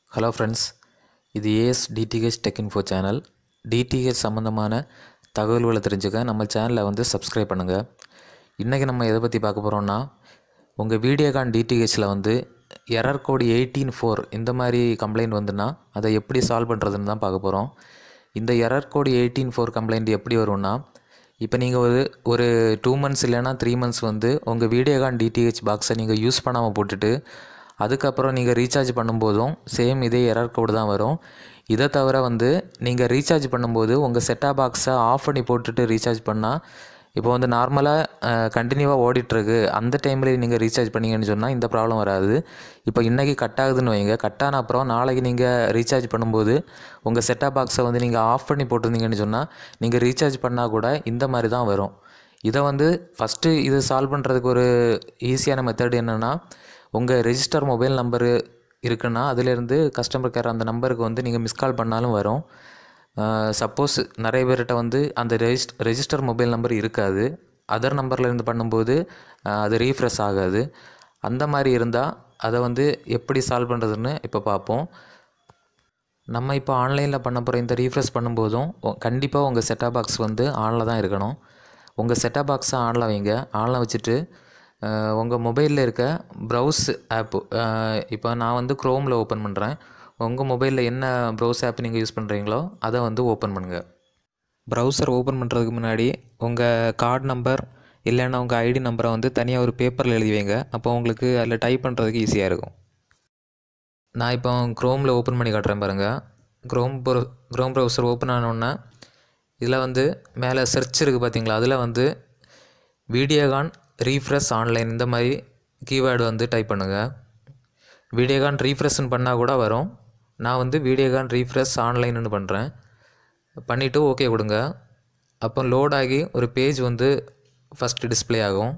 hello friends இது AS DTH tech info channel DTH சம்மந்தமான தகவல்களை தெரிஞ்சுக்க நம்ம சேனலை வந்து சப்ஸ்கிரைப் பண்ணுங்கள் இன்றைக்கி நம்ம எதை பற்றி பார்க்க போகிறோம்னா உங்கள் வீடியோகான் டிடிஹெச்சில் வந்து எரர் கோடு எயிட்டீன் ஃபோர் இந்த மாதிரி கம்ப்ளைண்ட் வந்துன்னா அதை எப்படி சால்வ் பண்ணுறதுன்னு தான் பார்க்க போகிறோம் இந்த error code eighteen four complaint எப்படி வரும்னா இப்போ நீங்கள் ஒரு ஒரு டூ மந்த்ஸ் இல்லைன்னா த்ரீ மந்த்ஸ் வந்து உங்கள் வீடியோகான் டிடிஹெச் பாக்ஸை நீங்கள் யூஸ் பண்ணாமல் போட்டுட்டு அதுக்கப்புறம் நீங்கள் ரீசார்ஜ் பண்ணும்போதும் சேம் இதே எரர் கோடு தான் வரும் இதை தவிர வந்து நீங்கள் ரீசார்ஜ் பண்ணும்போது உங்கள் செட்டா பாக்ஸை ஆஃப் பண்ணி போட்டுட்டு ரீசார்ஜ் பண்ணால் இப்போ வந்து நார்மலாக கண்டினியூவாக ஓடிட்டுருக்கு அந்த டைமில் நீங்கள் ரீசார்ஜ் பண்ணீங்கன்னு சொன்னால் இந்த ப்ராப்ளம் வராது இப்போ இன்றைக்கி கட் ஆகுதுன்னு வைங்க கட் ஆன அப்புறம் நாளைக்கு நீங்கள் ரீசார்ஜ் பண்ணும்போது உங்கள் செட்டா பாக்ஸை வந்து நீங்கள் ஆஃப் பண்ணி போட்டிருந்தீங்கன்னு சொன்னால் நீங்கள் ரீசார்ஜ் பண்ணால் கூட இந்த மாதிரி தான் வரும் இதை வந்து ஃபஸ்ட்டு இது சால்வ் பண்ணுறதுக்கு ஒரு ஈஸியான மெத்தட் என்னென்னா உங்கள் ரெஜிஸ்டர் மொபைல் நம்பரு இருக்குன்னா அதிலேருந்து கஸ்டமர் கேர் அந்த நம்பருக்கு வந்து நீங்கள் மிஸ் கால் பண்ணாலும் வரும் சப்போஸ் நிறைய பேர்கிட்ட வந்து அந்த ரெஜிஸ்ட் ரெஜிஸ்டர் மொபைல் நம்பர் இருக்காது அதர் நம்பர்லேருந்து பண்ணும்போது அஹ், அது ரீஃப்ரெஷ் ஆகாது அந்த மாதிரி இருந்தால் அதை வந்து எப்படி சால்வ் பண்ணுறதுன்னு இப்போ பார்ப்போம் நம்ம இப்போ ஆன்லைனில் பண்ண போகிற இந்த ரீஃப்ரெஷ் பண்ணும்போதும் கண்டிப்பாக உங்கள் செட்டா பாக்ஸ் வந்து ஆனில் தான் இருக்கணும் உங்கள் செட்டா பாக்ஸை ஆனில் வைங்க ஆனில் வச்சுட்டு உங்கள் மொபைலில் இருக்க ப்ரௌஸ் ஆப்பு இப்போ நான் வந்து க்ரோமில் ஓப்பன் பண்ணுறேன் உங்கள் மொபைலில் என்ன ப்ரௌஸ் ஆப் நீங்கள் யூஸ் பண்ணுறீங்களோ அதை வந்து ஓப்பன் பண்ணுங்கள் ப்ரௌசர் ஓப்பன் பண்ணுறதுக்கு முன்னாடி உங்கள் கார்டு நம்பர் இல்லைன்னா உங்கள் ஐடி நம்பரை வந்து தனியாக ஒரு பேப்பரில் எழுதி வைங்க அப்போ உங்களுக்கு அதில் டைப் பண்ணுறதுக்கு ஈஸியாக இருக்கும் நான் இப்போ க்ரோமில் ஓப்பன் பண்ணி காட்டுறேன் பாருங்கள் Chrome brow Chrome browser open ஆனோடனே இதில் வந்து மேலே சர்ச் இருக்குது பார்த்தீங்களா அதில் வந்து வீடியோகான் ரீஃப்ரெஷ் ஆன்லைன் இந்த மாதிரி கீவேர்டு வந்து டைப் பண்ணுங்கள் வீடியோகான் ரீஃப்ரெஷ்னு பண்ணால் கூட வரும் நான் வந்து வீடியோகான் ரீஃப்ரெஷ் ஆன்லைன்னு பண்ணுறேன் பண்ணிவிட்டு ஓகே கொடுங்க அப்போ லோட் ஆகி ஒரு பேஜ் வந்து ஃபஸ்ட்டு டிஸ்ப்ளே ஆகும்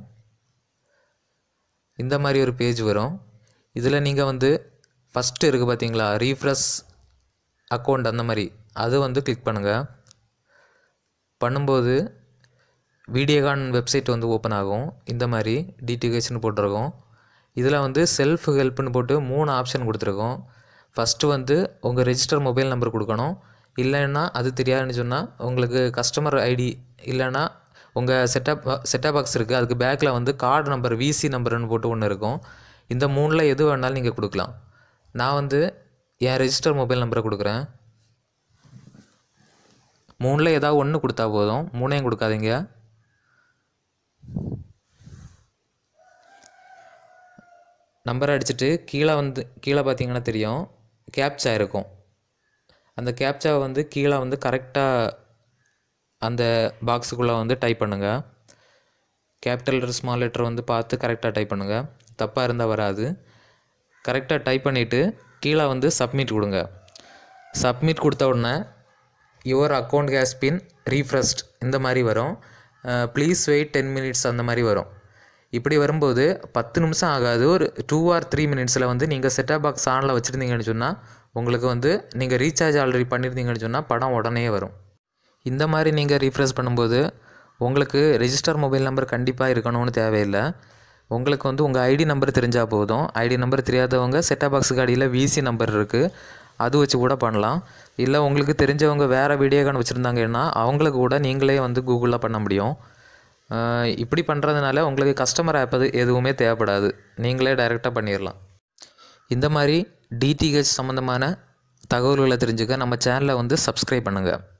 இந்த மாதிரி ஒரு பேஜ் வரும் இதில் நீங்கள் வந்து ஃபஸ்ட்டு இருக்குது பார்த்தீங்களா ரீஃப்ரெஷ் அக்கௌண்ட் அந்த மாதிரி அது வந்து கிளிக் பண்ணுங்கள் பண்ணும்போது வீடியோகான் வெப்சைட் வந்து ஓப்பன் ஆகும் இந்த மாதிரி டிடிஹெச்னு போட்டிருக்கோம் இதில் வந்து செல்ஃப் ஹெல்ப்னு போட்டு மூணு ஆப்ஷன் கொடுத்துருக்கோம் ஃபஸ்ட்டு வந்து உங்கள் ரெஜிஸ்டர் மொபைல் நம்பர் கொடுக்கணும் இல்லைன்னா அது தெரியாதுன்னு சொன்னால் உங்களுக்கு கஸ்டமர் ஐடி இல்லைன்னா உங்கள் செட்டப் செட்டப் பாக்ஸ் இருக்குது அதுக்கு பேக்கில் வந்து கார்டு நம்பர் விசி நம்பர்னு போட்டு ஒன்று இருக்கும் இந்த மூணில் எது வேணாலும் நீங்கள் கொடுக்கலாம் நான் வந்து என் ரெஜிஸ்டர் மொபைல் நம்பரை கொடுக்குறேன் மூணில் ஏதாவது ஒன்று கொடுத்தா போதும் மூணையும் கொடுக்காதீங்க நம்பரை அடிச்சுட்டு கீழே வந்து கீழே பார்த்தீங்கன்னா தெரியும் கேப்சா இருக்கும் அந்த கேப்சாவை வந்து கீழே வந்து கரெக்டாக அந்த பாக்ஸுக்குள்ளே வந்து டைப் பண்ணுங்கள் கேபிட்டல் லெட்டர் ஸ்மால் லெட்டர் வந்து பார்த்து கரெக்டாக டைப் பண்ணுங்கள் தப்பாக இருந்தால் வராது கரெக்டாக டைப் பண்ணிவிட்டு கீழே வந்து சப்மிட் கொடுங்க சப்மிட் கொடுத்த உடனே your account has been refreshed இந்த மாதிரி வரும் ப்ளீஸ் வெயிட் டென் மினிட்ஸ் அந்த மாதிரி வரும் இப்படி வரும்போது பத்து நிமிஷம் ஆகாது ஒரு டூ ஆர் த்ரீ மினிட்ஸில் வந்து நீங்கள் செட்டப் பாக்ஸ் ஆனில் வச்சுருந்தீங்கன்னு சொன்னால் உங்களுக்கு வந்து நீங்கள் ரீசார்ஜ் ஆல்ரெடி பண்ணியிருந்தீங்கன்னு சொன்னால் படம் உடனே வரும் இந்த மாதிரி நீங்கள் ரீஃப்ரெஷ் பண்ணும்போது உங்களுக்கு ரெஜிஸ்டர் மொபைல் நம்பர் கண்டிப்பாக இருக்கணும்னு தேவையில்லை உங்களுக்கு வந்து உங்கள் ஐடி நம்பர் தெரிஞ்சால் போதும் ஐடி நம்பர் தெரியாதவங்க செட்டப் பாக்ஸுக்கு அடியில் விசி நம்பர் இருக்குது அது வச்சு கூட பண்ணலாம் இல்லை உங்களுக்கு தெரிஞ்சவங்க வேறு வீடியோகான் வச்சுருந்தாங்கன்னா அவங்களுக்கு கூட நீங்களே வந்து கூகுளில் பண்ண முடியும் அஹ் இப்படி பண்ணுறதுனால உங்களுக்கு கஸ்டமர் ஆப் அது எதுவுமே தேவைப்படாது நீங்களே டைரெக்டாக பண்ணிடலாம் இந்த மாதிரி டிடிஹெச் சம்மந்தமான தகவல்களை தெரிஞ்சுக்க நம்ம சேனலை வந்து சப்ஸ்கிரைப் பண்ணுங்கள்